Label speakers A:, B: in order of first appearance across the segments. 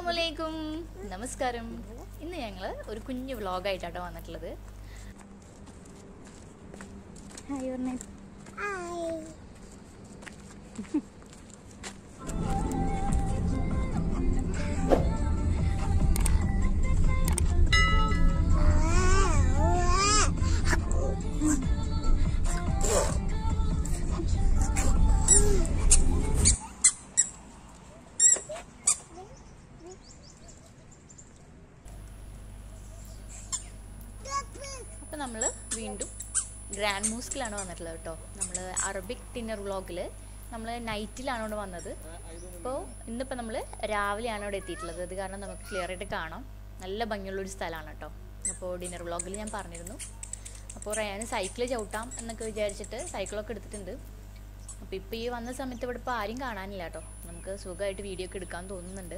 A: അസ്സലാമലൈക്കും നമസ്കാരം ഇന്ന് ഞങ്ങൾ ഒരു കുഞ്ഞു വ്ളോഗായിട്ടാട്ടോ വന്നിട്ടുള്ളത് ഹായ് പറഞ്ഞേ അപ്പോൾ നമ്മൾ വീണ്ടും ഗ്രാൻഡ് മൂസ്കിലാണ് വന്നിട്ടുള്ളത് കേട്ടോ നമ്മൾ അറബിക് ഡിന്നർ വ്ളോഗിൽ നമ്മൾ നൈറ്റിലാണ് ഇവിടെ വന്നത് അപ്പോൾ ഇന്നിപ്പോൾ നമ്മൾ രാവിലെയാണ് ഇവിടെ എത്തിയിട്ടുള്ളത് അത് കാരണം നമുക്ക് ക്ലിയർ ആയിട്ട് കാണാം നല്ല ഭംഗിയുള്ളൊരു സ്ഥലമാണ് കേട്ടോ അപ്പോൾ ഡിന്നർ വ്ളോഗിൽ ഞാൻ പറഞ്ഞിരുന്നു അപ്പോൾ റയാന് സൈക്കിൾ ചവിട്ടാം എന്നൊക്കെ വിചാരിച്ചിട്ട് സൈക്കിളൊക്കെ എടുത്തിട്ടുണ്ട് അപ്പോൾ ഇപ്പോൾ ഈ വന്ന സമയത്ത് ഇവിടെ ഇപ്പോൾ ആരും കാണാനില്ല കേട്ടോ നമുക്ക് സുഖമായിട്ട് വീഡിയോ ഒക്കെ എടുക്കാൻ തോന്നുന്നുണ്ട്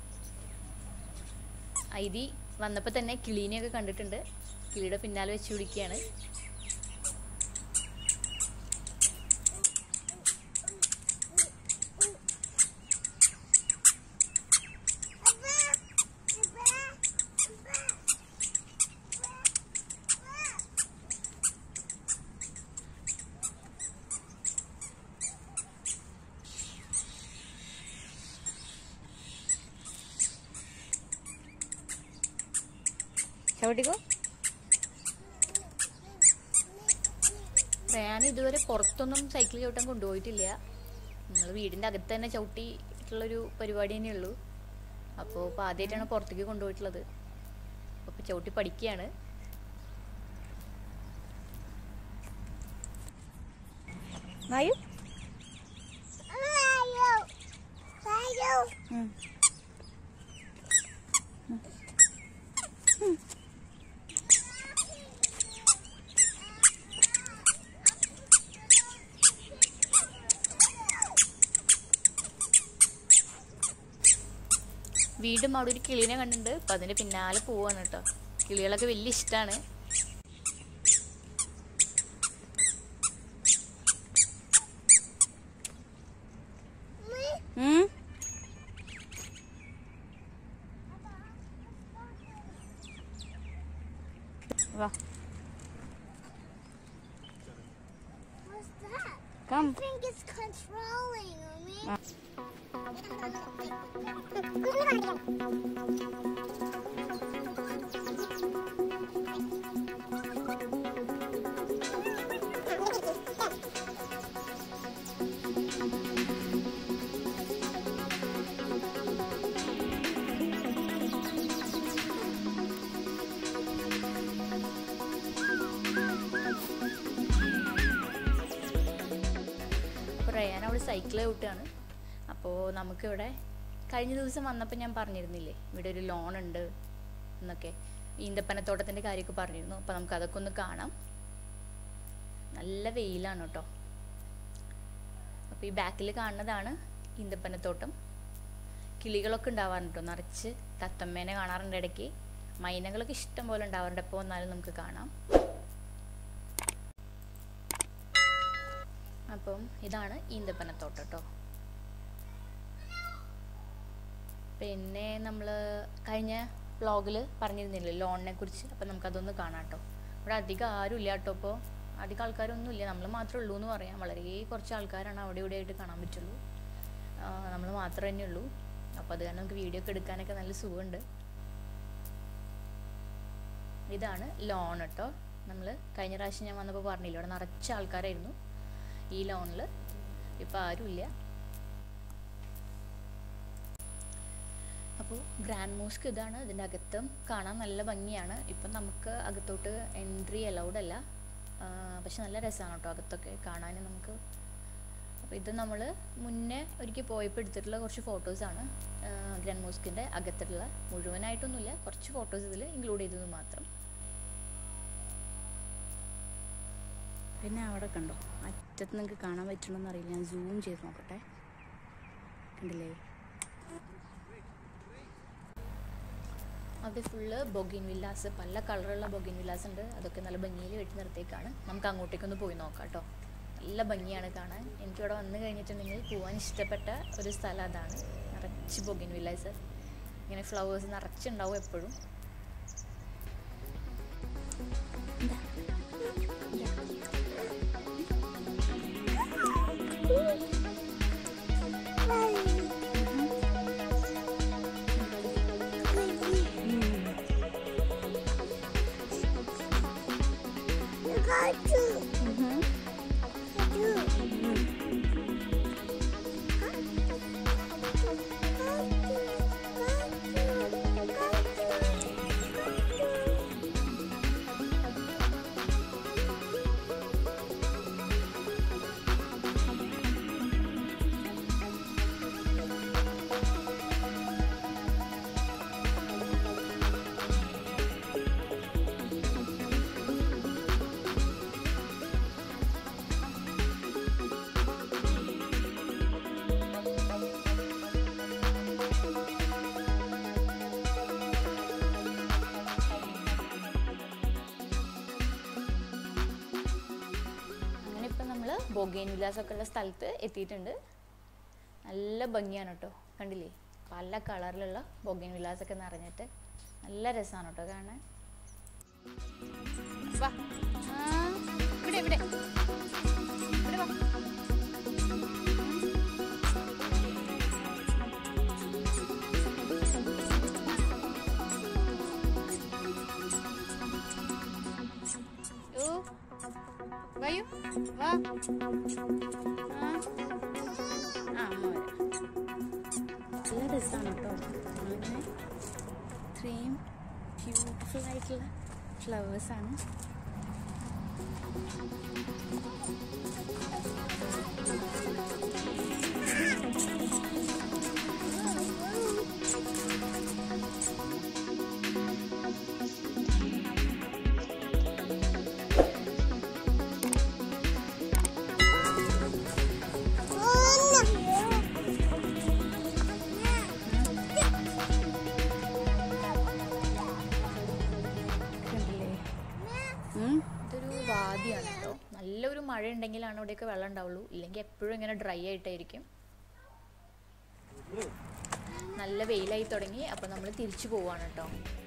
A: ഐതി വന്നപ്പോൾ തന്നെ കിളീനെയൊക്കെ കണ്ടിട്ടുണ്ട് കിളിയുടെ പിന്നാലെ വെച്ച് പിടിക്കുകയാണ് ചവിട്ടിക്കോ ഞാൻ ഇതുവരെ പുറത്തൊന്നും സൈക്കിൾ ചവിട്ടാൻ കൊണ്ടുപോയിട്ടില്ല നിങ്ങൾ വീടിൻ്റെ അകത്ത് തന്നെ ചവിട്ടിയിട്ടുള്ളൊരു പരിപാടി തന്നെ ഉള്ളൂ അപ്പോൾ ഇപ്പോൾ ആദ്യമായിട്ടാണ് പുറത്തേക്ക് കൊണ്ടുപോയിട്ടുള്ളത് അപ്പോൾ ചവിട്ടി പഠിക്കുകയാണ് വായു വീണ്ടും അവിടെ ഒരു കിളീനെ കണ്ടിട്ടുണ്ട് അപ്പം അതിൻ്റെ പിന്നാലെ പോവാണ് കേട്ടോ കിളികളൊക്കെ വലിയ ഇഷ്ടമാണ് വാ
B: What's that?
A: Come
B: I think it's controlling me.
A: Ah. അപ്പോൾ റയാൻ അവിടെ സൈക്കിൾ ചവിട്ടുകയാണ് അപ്പോൾ നമുക്കിവിടെ കഴിഞ്ഞ ദിവസം വന്നപ്പോൾ ഞാൻ പറഞ്ഞിരുന്നില്ലേ ഇവിടെ ഒരു ലോൺ ഉണ്ട് എന്നൊക്കെ ഈന്തപ്പനത്തോട്ടത്തിൻ്റെ കാര്യമൊക്കെ പറഞ്ഞിരുന്നു അപ്പോൾ നമുക്ക് അതൊക്കെ ഒന്ന് കാണാം നല്ല വെയിലാണ് കേട്ടോ അപ്പോൾ ഈ ബാക്കിൽ കാണുന്നതാണ് ഈന്തപ്പനത്തോട്ടം കിളികളൊക്കെ ഉണ്ടാവാറുണ്ട് കേട്ടോ നിറച്ച് തത്തമ്മേനെ കാണാറുണ്ട് ഇടയ്ക്ക് മൈനകളൊക്കെ ഇഷ്ടം പോലെ ഉണ്ടാവാറുണ്ട് എപ്പോൾ വന്നാലും നമുക്ക് കാണാം അപ്പം ഇതാണ് ഈന്തപ്പനത്തോട്ടം കേട്ടോ പിന്നെ നമ്മൾ കഴിഞ്ഞ വ്ളോഗിൽ പറഞ്ഞിരുന്നില്ലേ ലോണിനെ കുറിച്ച് അപ്പം നമുക്കതൊന്ന് കാണാം കേട്ടോ ഇവിടെ അധികം ആരും ഇല്ല കേട്ടോ ഇപ്പോൾ അധികം ആൾക്കാരൊന്നും ഇല്ല നമ്മൾ മാത്രമേ ഉള്ളൂ എന്ന് പറയാം വളരെ കുറച്ച് ആൾക്കാരാണ് അവിടെ ഇവിടെ ആയിട്ട് കാണാൻ പറ്റുള്ളൂ നമ്മൾ മാത്രമേ തന്നെ ഉള്ളൂ അപ്പോൾ അത് കാരണം നമുക്ക് വീഡിയോ ഒക്കെ എടുക്കാനൊക്കെ നല്ല സുഖമുണ്ട് ഇതാണ് ലോൺ കേട്ടോ നമ്മൾ കഴിഞ്ഞ പ്രാവശ്യം ഞാൻ വന്നപ്പോൾ പറഞ്ഞില്ല ഇവിടെ നിറച്ച ആൾക്കാരായിരുന്നു ഈ ലോണിൽ ഇപ്പം ആരുമില്ല അപ്പോൾ ഗ്രാൻഡ് മോസ്ക് ഇതാണ് ഇതിൻ്റെ അകത്തും കാണാൻ നല്ല ഭംഗിയാണ് ഇപ്പം നമുക്ക് അകത്തോട്ട് എൻട്രി അലൗഡ് അല്ല പക്ഷെ നല്ല രസമാണ് കേട്ടോ അകത്തൊക്കെ കാണാൻ നമുക്ക് അപ്പോൾ ഇത് നമ്മൾ മുന്നേ ഒരിക്കൽ പോയപ്പോൾ എടുത്തിട്ടുള്ള കുറച്ച് ഫോട്ടോസാണ് ഗ്രാൻഡ് മോസ്കിൻ്റെ അകത്തുള്ള മുഴുവനായിട്ടൊന്നുമില്ല കുറച്ച് ഫോട്ടോസ് ഇതിൽ ഇൻക്ലൂഡ് ചെയ്തത് മാത്രം
C: പിന്നെ അവിടെ കണ്ടോ അറ്റത്ത് നിങ്ങൾക്ക് കാണാൻ പറ്റണമെന്ന് അറിയില്ല ഞാൻ സൂം ചെയ്ത് നോക്കട്ടെ കണ്ടില്ലേ
A: അവിടെ ഫുള്ള് ബൊഗിൻ വില്ലാസ് പല കളറുള്ള ബൊഗിൻ വില്ലാസ് ഉണ്ട് അതൊക്കെ നല്ല ഭംഗിയിൽ വെട്ടി നിർത്തിയേക്കാണ് നമുക്ക് അങ്ങോട്ടേക്കൊന്ന് പോയി നോക്കാം കേട്ടോ നല്ല ഭംഗിയാണ് കാണാൻ എനിക്കിവിടെ വന്നു കഴിഞ്ഞിട്ടുണ്ടെങ്കിൽ പോകാൻ ഇഷ്ടപ്പെട്ട ഒരു സ്ഥലം അതാണ് നിറച്ച് ബൊഗിൻ വില്ലാസ് ഇങ്ങനെ ഫ്ലവേഴ്സ് നിറച്ചുണ്ടാവും എപ്പോഴും അങ്ങനെ ഇപ്പം നമ്മൾ ബൊഗൈൻ വിലാസമൊക്കെ ഉള്ള സ്ഥലത്ത് എത്തിയിട്ടുണ്ട് നല്ല ഭംഗിയാണ് കേട്ടോ കണ്ടില്ലേ പല കളറിലുള്ള ബൊഗൈൻ വിലാസൊക്കെ നിറഞ്ഞിട്ട് നല്ല രസമാണ് കേട്ടോ കാണാൻ വാ ആ, ഇവിടെ ഇവിടെ ഇവിടെ വാ ഓ വായു വാ ആ ആ അമ്മ വരാം
C: നല്ല രസമാണ് കേട്ടോ അങ്ങനെ ഇത്രയും ബ്യൂട്ടിഫുൾ ആയിട്ടുള്ള ഫ്ലവേഴ്സാണ് കണ്ടില്ലേ ഉം.
A: ഇതൊരു വാദിയാണ് കേട്ടോ നല്ലൊരു മഴ ഉണ്ടെങ്കിലാണ് ഇവിടെയൊക്കെ വെള്ളം ഉണ്ടാവുള്ളൂ ഇല്ലെങ്കിൽ എപ്പോഴും ഇങ്ങനെ ഡ്രൈ ആയിട്ടായിരിക്കും നല്ല വെയിലായി തുടങ്ങി അപ്പം നമ്മൾ തിരിച്ചു പോവാണ് കേട്ടോ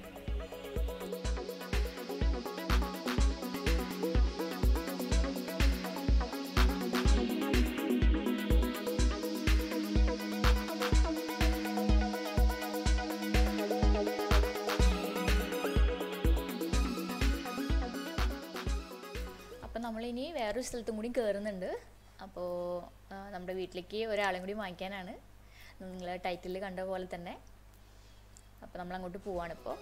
A: അപ്പം നമ്മളിനി വേറൊരു സ്ഥലത്തും കൂടി കയറുന്നുണ്ട് അപ്പോൾ നമ്മുടെ വീട്ടിലേക്ക് ഒരാളെയും കൂടി വാങ്ങിക്കാനാണ് നിങ്ങൾ ടൈറ്റിൽ കണ്ട പോലെ തന്നെ അപ്പോൾ നമ്മൾ അങ്ങോട്ട് പോവാണിപ്പോൾ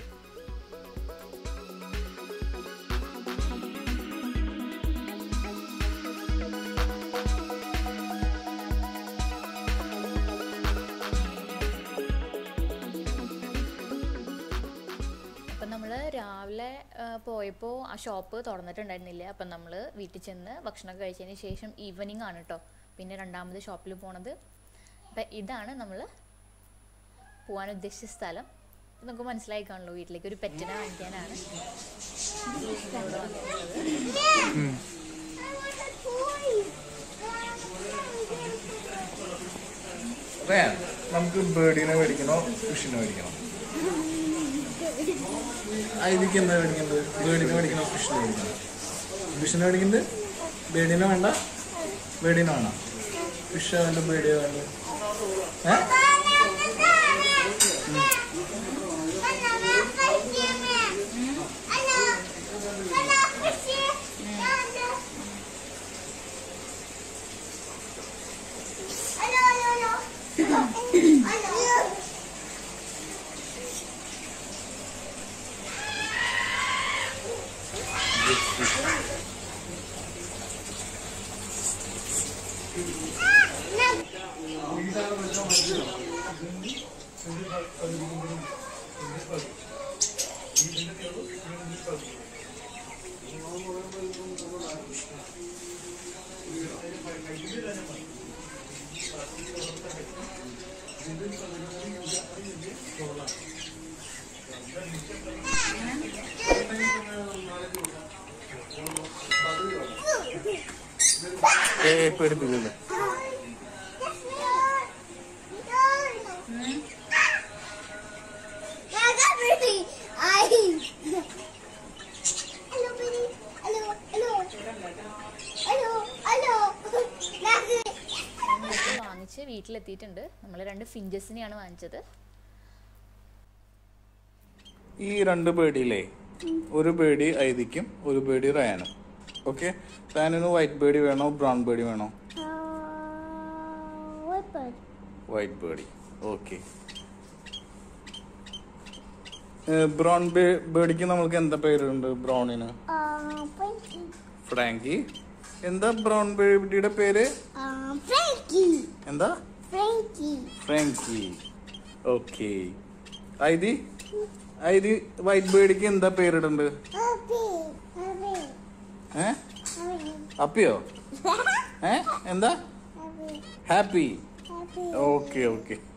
A: അപ്പം നമ്മൾ രാവിലെ പോയപ്പോൾ ആ ഷോപ്പ് തുറന്നിട്ടുണ്ടായിരുന്നില്ല അപ്പം നമ്മൾ വീട്ടിൽ ചെന്ന് ഭക്ഷണമൊക്കെ കഴിച്ചതിന് ശേഷം ഈവനിങ് ആണ് കേട്ടോ പിന്നെ രണ്ടാമത് ഷോപ്പിൽ പോണത് അപ്പം ഇതാണ് നമ്മൾ പോകാൻ ഉദ്ദേശിച്ച സ്ഥലം ഇപ്പം നമുക്ക് മനസ്സിലായി കാണുള്ളൂ വീട്ടിലേക്ക് ഒരു പെറ്റിനെ വാങ്ങിക്കാനാണ് ഇവിടെ വന്നിട്ടുള്ളത്
D: റയാൻ നമുക്ക് ബേർഡിനെ മേടിക്കണോ ഫിഷിനെ മേടിക്കണോ ആ, ഇതിക്ക് എന്താ മേടിക്കേണ്ടത് ബേർഡിനെ മേടിക്കണോ ഫിഷിനെ മേടിക്കണോ ഫിഷിനെ മേടിക്കുന്നത് ബേർഡിനെ വേണ്ട ബേർഡിനെ വേണം ഫിഷ് വേണ്ട ബേർഡിയോ വേണ്ട ഏ ഏ പേടിപ്പിക്കില്ല
A: വീട്ടിലെത്തിയിട്ടുണ്ട് നമ്മൾ രണ്ട് ഫിഞ്ചസിനെയാണ് വാങ്ങിച്ചത്
D: ഈ രണ്ട് ബേഡിയില്ലേ ഒരു ബേഡി ഐതിക്കും ഒരു ബേഡി റയാനും ഓക്കെ റയാനിന് വൈറ്റ് ബേഡി വേണോ ബ്രൗൺ ബേഡി വേണോ
B: Uh, what bird?
D: White birdie okay brown ബേഡിക്ക് നമ്മൾക്ക് എന്താ പേരുണ്ട് ബ്രൗണിന്
B: Uh, Frankie.
D: ഫ്രാങ്കി എന്താ ബ്രൗൺ ബേഡിയുടെ പേര്
B: Uh, Frankie.
D: എന്താ
B: Frankie.
D: Frankie okay Aithi Aithi white ബേഡിക്ക് എന്താ പേരിടുണ്ട്
B: Happy. Happy.
D: ഏ
B: Happy.
D: അപ്പിയോ ഏ എന്താ
B: Happy.
D: Happy
B: Happy.
D: Okay okay